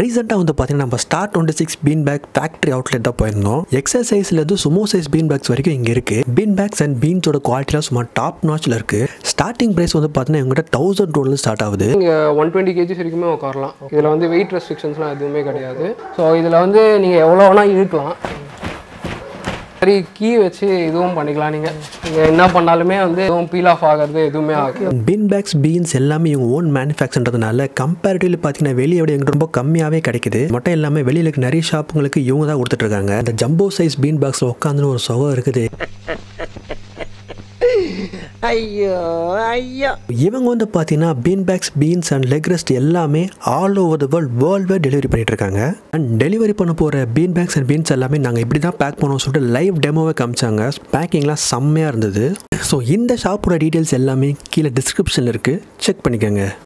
ரீசெண்டாக வந்து பார்த்தீங்கன்னா நம்ம star twenty six bean bag factory outlet தான் போயிருந்தோம் எக்ஸசைஸ்லேருந்து சுமோ சைஸ் பீன் பேக்ஸ் வரைக்கும் இங்கே இருக்குது பீன் பேக்ஸ் அண்ட் பீன்ஸோட குவாலிட்டிலாம் சும்மா டாப் நாச்சில் இருக்குது ஸ்டார்டிங் ப்ரைஸ் வந்து பார்த்தீங்கன்னா இவங்ககிட்ட தௌசண்ட் ரோல் ஸ்டார்ட் ஆகுது நீங்கள் ஒன் டுவெண்ட்டி கேஜிஸ் வரைக்குமே உட்காரலாம் இதில் வந்து வெயிட் ரெஸ்ட்ரிக்ஷன்ஸ்லாம் எதுவுமே கிடையாது ஸோ இதில் வந்து நீங்கள் எவ்வளோ வேணால் இழுக்கலாம் சரி கீ வச்சு இதுவும் பண்ணிக்கலாம் நீங்கள் நீங்கள் என்ன பண்ணாலுமே வந்து எதுவும் பீல் ஆஃப் ஆகிறது எதுவுமே ஆகாது பீன் பேக்ஸ் பீன்ஸ் எல்லாமே இவங்க ஓன் மேனுஃபேக்சர்ன்றதுனால கம்பேரிட்டிவ்லி பார்த்தீங்கன்னா வெளியே விட எங்களுக்கு ரொம்ப கம்மியாகவே கிடைக்குது மட்டும் எல்லாமே வெளியில் இருக்க நிறைய ஷாப்புங்களுக்கு இவங்க தான் கொடுத்துட்டு இருக்காங்க இந்த ஜம்போ சைஸ் பீன் பாக்ஸில் உட்காந்துன்னு ஒரு சுகம் இருக்குது ஐயோ ஐயோ இவங்க வந்து பார்த்தீங்கன்னா bean bags beans and leg rest எல்லாமே all over the world world wide delivery பண்ணிட்டு இருக்காங்க அண்ட் டெலிவரி பண்ண போகிற பீன் பேக்ஸ் அண்ட் பீன்ஸ் எல்லாமே நாங்கள் இப்படி தான் பேக் பண்ணுவோம் சொல்லிட்டு லைவ் டெமோவை காமிச்சாங்க பேக்கிங்லாம் செம்மையாக இருந்தது ஸோ இந்த ஷாப்போட டீட்டெயில்ஸ் எல்லாமே கீழே டிஸ்கிரிப்ஷனில் இருக்குது செக் பண்ணிக்கோங்க